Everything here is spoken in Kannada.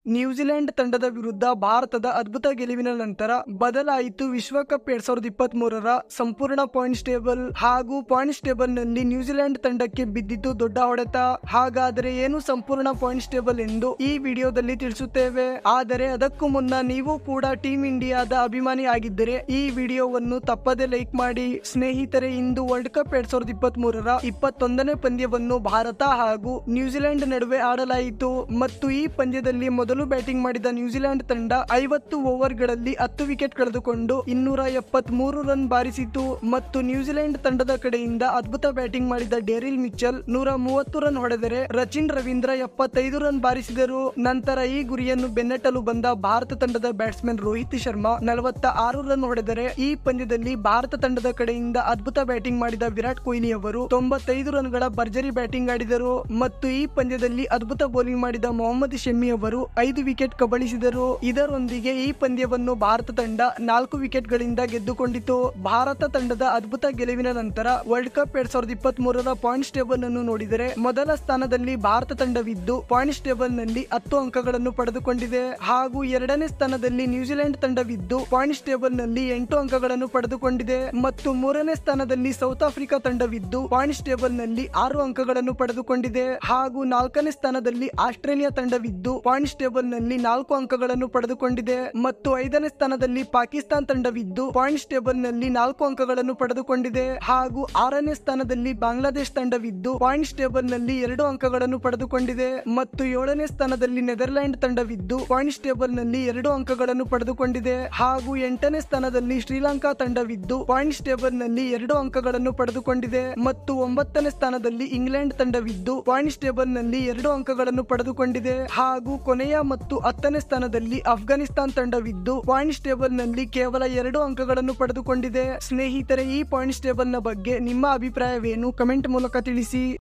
ನ್ಯೂಜಿಲೆಂಡ್ ತಂಡದ ವಿರುದ್ಧ ಭಾರತದ ಅದ್ಭುತ ಗೆಲುವಿನ ನಂತರ ಬದಲಾಯಿತು ವಿಶ್ವಕಪ್ ಎರಡ್ ಸಾವಿರದ ಇಪ್ಪತ್ತ್ ಮೂರರ ಸಂಪೂರ್ಣ ಪಾಯಿಂಟ್ಸ್ ಟೇಬಲ್ ಹಾಗೂ ಪಾಯಿಂಟ್ಸ್ ಟೇಬಲ್ ನಲ್ಲಿ ನ್ಯೂಜಿಲೆಂಡ್ ತಂಡಕ್ಕೆ ಬಿದ್ದಿದ್ದು ದೊಡ್ಡ ಹೊಡೆತ ಹಾಗಾದರೆ ಏನು ಸಂಪೂರ್ಣ ಪಾಯಿಂಟ್ಸ್ ಟೇಬಲ್ ಎಂದು ಈ ವಿಡಿಯೋದಲ್ಲಿ ತಿಳಿಸುತ್ತೇವೆ ಆದರೆ ಅದಕ್ಕೂ ಮುನ್ನ ನೀವು ಕೂಡ ಟೀಮ್ ಇಂಡಿಯಾದ ಅಭಿಮಾನಿ ಆಗಿದ್ದರೆ ಈ ವಿಡಿಯೋವನ್ನು ತಪ್ಪದೆ ಲೈಕ್ ಮಾಡಿ ಸ್ನೇಹಿತರೆ ಇಂದು ವರ್ಲ್ಡ್ ಕಪ್ ಎರಡ್ ಸಾವಿರದ ಇಪ್ಪತ್ತ್ ಮೂರರ ಇಪ್ಪತ್ತೊಂದನೇ ಪಂದ್ಯವನ್ನು ಭಾರತ ಹಾಗೂ ನ್ಯೂಜಿಲೆಂಡ್ ನಡುವೆ ಆಡಲಾಯಿತು ಮತ್ತು ಈ ಪಂದ್ಯದಲ್ಲಿ ಮೊದಲು ಬ್ಯಾಟಿಂಗ್ ಮಾಡಿದ ನ್ಯೂಜಿಲೆಂಡ್ ತಂಡ ಐವತ್ತು ಓವರ್ಗಳಲ್ಲಿ ಹತ್ತು ವಿಕೆಟ್ ಕಳೆದುಕೊಂಡು ಇನ್ನೂರ ಎಪ್ಪತ್ತ್ ಮೂರು ರನ್ ಬಾರಿಸಿತು ಮತ್ತು ನ್ಯೂಜಿಲೆಂಡ್ ತಂಡದ ಕಡೆಯಿಂದ ಅದ್ಭುತ ಬ್ಯಾಟಿಂಗ್ ಮಾಡಿದ ಡೇರಿಲ್ ಮಿಚಲ್ ನೂರ ಮೂವತ್ತು ರನ್ ಹೊಡೆದರೆ ರಚಿನ್ ರವೀಂದ್ರ ಎಪ್ಪತ್ತೈದು ರನ್ ಬಾರಿಸಿದರು ನಂತರ ಈ ಗುರಿಯನ್ನು ಬೆನ್ನಟ್ಟಲು ಬಂದ ಭಾರತ ತಂಡದ ಬ್ಯಾಟ್ಸ್ಮನ್ ರೋಹಿತ್ ಶರ್ಮಾ ನಲವತ್ತ ಆರು ರನ್ ಹೊಡೆದರೆ ಈ ಪಂದ್ಯದಲ್ಲಿ ಭಾರತ ತಂಡದ ಕಡೆಯಿಂದ ಅದ್ಭುತ ಬ್ಯಾಟಿಂಗ್ ಮಾಡಿದ ವಿರಾಟ್ ಕೊಹ್ಲಿ ಅವರು ತೊಂಬತ್ತೈದು ರನ್ಗಳ ಭರ್ಜರಿ ಬ್ಯಾಟಿಂಗ್ ಆಡಿದರು ಮತ್ತು ಈ ಪಂದ್ಯದಲ್ಲಿ ಅದ್ಭುತ ಬೌಲಿಂಗ್ ಮಾಡಿದ ಮೊಹಮ್ಮದ್ ಶಮಿ ಅವರು ಐದು ವಿಕೆಟ್ ಕಬಳಿಸಿದರು ಇದರೊಂದಿಗೆ ಈ ಪಂದ್ಯವನ್ನು ಭಾರತ ತಂಡ ನಾಲ್ಕು ವಿಕೆಟ್ ಗಳಿಂದ ಗೆದ್ದುಕೊಂಡಿತು ಭಾರತ ತಂಡದ ಅದ್ಭುತ ಗೆಲುವಿನ ನಂತರ ವರ್ಲ್ಡ್ ಕಪ್ ಎರಡ್ ಸಾವಿರದ ಇಪ್ಪತ್ತ್ ಮೂರರ ಪಾಯಿಂಟ್ಸ್ ಟೇಬಲ್ ಅನ್ನು ನೋಡಿದರೆ ಮೊದಲ ಸ್ಥಾನದಲ್ಲಿ ಭಾರತ ತಂಡವಿದ್ದು ಪಾಯಿಂಟ್ಸ್ ಟೇಬಲ್ ನಲ್ಲಿ ಹತ್ತು ಅಂಕಗಳನ್ನು ಪಡೆದುಕೊಂಡಿದೆ ಹಾಗೂ ಎರಡನೇ ಸ್ಥಾನದಲ್ಲಿ ನ್ಯೂಜಿಲೆಂಡ್ ತಂಡವಿದ್ದು ಪಾಯಿಂಟ್ಸ್ ಟೇಬಲ್ ನಲ್ಲಿ ಎಂಟು ಅಂಕಗಳನ್ನು ಪಡೆದುಕೊಂಡಿದೆ ಮತ್ತು ಮೂರನೇ ಸ್ಥಾನದಲ್ಲಿ ಸೌತ್ ಆಫ್ರಿಕಾ ತಂಡವಿದ್ದು ಪಾಯಿಂಟ್ಸ್ ಟೇಬಲ್ ನಲ್ಲಿ ಆರು ಅಂಕಗಳನ್ನು ಪಡೆದುಕೊಂಡಿದೆ ಹಾಗೂ ನಾಲ್ಕನೇ ಸ್ಥಾನದಲ್ಲಿ ಆಸ್ಟ್ರೇಲಿಯಾ ತಂಡವಿದ್ದು ಪಾಯಿಂಟ್ಸ್ ಟೇಬಲ್ ನಲ್ಲಿ ನಾಲ್ಕು ಅಂಕಗಳನ್ನು ಪಡೆದುಕೊಂಡಿದೆ ಮತ್ತು ಐದನೇ ಸ್ಥಾನದಲ್ಲಿ ಪಾಕಿಸ್ತಾನ್ ತಂಡವಿದ್ದು ಪಾಯಿಂಟ್ಸ್ ಟೇಬಲ್ ನಲ್ಲಿ ನಾಲ್ಕು ಅಂಕಗಳನ್ನು ಪಡೆದುಕೊಂಡಿದೆ ಹಾಗೂ ಆರನೇ ಸ್ಥಾನದಲ್ಲಿ ಬಾಂಗ್ಲಾದೇಶ್ ತಂಡವಿದ್ದು ಪಾಯಿಂಟ್ಸ್ ಟೇಬಲ್ ನಲ್ಲಿ ಎರಡು ಅಂಕಗಳನ್ನು ಪಡೆದುಕೊಂಡಿದೆ ಮತ್ತು ಏಳನೇ ಸ್ಥಾನದಲ್ಲಿ ನೆದರ್ಲ್ಯಾಂಡ್ ತಂಡವಿದ್ದು ಪಾಯಿಂಟ್ಸ್ ಟೇಬಲ್ ನಲ್ಲಿ ಎರಡು ಅಂಕಗಳನ್ನು ಪಡೆದುಕೊಂಡಿದೆ ಹಾಗೂ ಎಂಟನೇ ಸ್ಥಾನದಲ್ಲಿ ಶ್ರೀಲಂಕಾ ತಂಡವಿದ್ದು ಪಾಯಿಂಟ್ಸ್ ಟೇಬಲ್ ನಲ್ಲಿ ಎರಡು ಅಂಕಗಳನ್ನು ಪಡೆದುಕೊಂಡಿದೆ ಮತ್ತು ಒಂಬತ್ತನೇ ಸ್ಥಾನದಲ್ಲಿ ಇಂಗ್ಲೆಂಡ್ ತಂಡವಿದ್ದು ಪಾಯಿಂಟ್ಸ್ ಟೇಬಲ್ ನಲ್ಲಿ ಎರಡು ಅಂಕಗಳನ್ನು ಪಡೆದುಕೊಂಡಿದೆ ಹಾಗೂ ಕೊನೆಯ ಮತ್ತು ಹತ್ತನೇ ಸ್ಥಾನದಲ್ಲಿ ಅಫ್ಘಾನಿಸ್ತಾನ್ ತಂಡವಿದ್ದು ಪಾಯಿಂಟ್ಸ್ ಟೇಬಲ್ ನಲ್ಲಿ ಕೇವಲ ಎರಡು ಅಂಕಗಳನ್ನು ಪಡೆದುಕೊಂಡಿದೆ ಸ್ನೇಹಿತರೆ ಈ ಪಾಯಿಂಟ್ಸ್ ಟೇಬಲ್ ನ ಬಗ್ಗೆ ನಿಮ್ಮ ಅಭಿಪ್ರಾಯವೇನು ಕಮೆಂಟ್ ಮೂಲಕ ತಿಳಿಸಿ